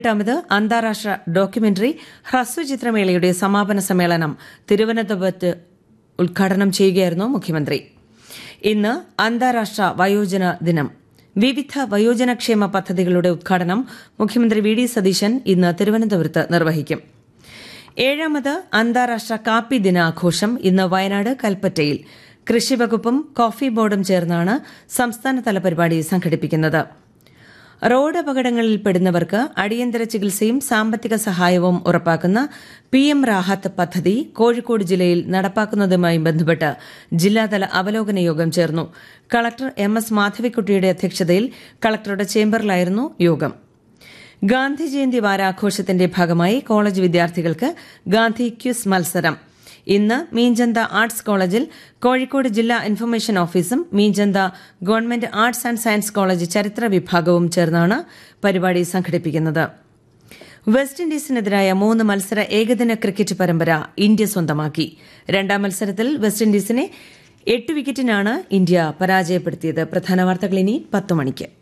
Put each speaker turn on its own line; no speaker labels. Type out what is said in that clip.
എട്ടാമത് അന്താരാഷ്ട്ര ഡോക്യുമെന്ററി ഹ്രസ്വചിത്രമേളയുടെ സമാപന സമ്മേളനം തിരുവനന്തപുരത്ത് ഉദ്ഘാടനം ചെയ്യുകയായിരുന്നു മുഖ്യമന്ത്രി ഇന്ന് അന്താരാഷ്ട്ര വയോജന ദിനം വിവിധ വയോജനക്ഷേമ പദ്ധതികളുടെ ഉദ്ഘാടനം മുഖ്യമന്ത്രി വി ഡി സതീശൻ ഇന്ന് തിരുവനന്തപുരത്ത് നിർവഹിക്കും ഏഴാമത് അന്താരാഷ്ട്ര കാപ്പി ദിനാഘോഷം ഇന്ന് വയനാട് കൽപ്പറ്റയിൽ കൃഷിവകുപ്പും കോഫി ബോർഡും ചേർന്നാണ് സംസ്ഥാനതല പരിപാടി സംഘടിപ്പിക്കുന്നത് റോഡ് അപകടങ്ങളിൽ പെടുന്നവർക്ക് അടിയന്തര ചികിത്സയും സാമ്പത്തിക സഹായവും ഉറപ്പാക്കുന്ന പി എം റാഹത്ത് പദ്ധതി കോഴിക്കോട് ജില്ലയിൽ നടപ്പാക്കുന്നതുമായി ബന്ധപ്പെട്ട് ജില്ലാതല അവലോകന യോഗം ചേർന്നു കളക്ടർ എം എസ് മാധവിക്കുട്ടിയുടെ അധ്യക്ഷതയിൽ കളക്ടറുടെ ചേംബറിലായിരുന്നു യോഗം ഗാന്ധി ജയന്തി വാരാഘോഷത്തിന്റെ ഭാഗമായി കോളേജ് വിദ്യാർത്ഥികൾക്ക് ഗാന്ധി ക്യൂസ് മത്സരം ഇന്ന് മീഞ്ചന്ത ആർട്സ് കോളേജിൽ കോഴിക്കോട് ജില്ലാ ഇൻഫർമേഷൻ ഓഫീസും Meenchanda government arts and science college ചരിത്ര വിഭാഗവും ചേർന്നാണ് പരിപാടി സംഘടിപ്പിക്കുന്നത് വെസ്റ്റ് ഇൻഡീസിനെതിരായ മൂന്ന് മത്സര ഏകദിന ക്രിക്കറ്റ് പരമ്പര ഇന്ത്യ സ്വന്തമാക്കി രണ്ടാം മത്സരത്തിൽ വെസ്റ്റ് ഇൻഡീസിനെ എട്ട് വിക്കറ്റിനാണ് ഇന്ത്യ പരാജയപ്പെടുത്തിയത് പ്രധാന വാർത്തകൾ ഇനി പത്ത് മണിക്ക്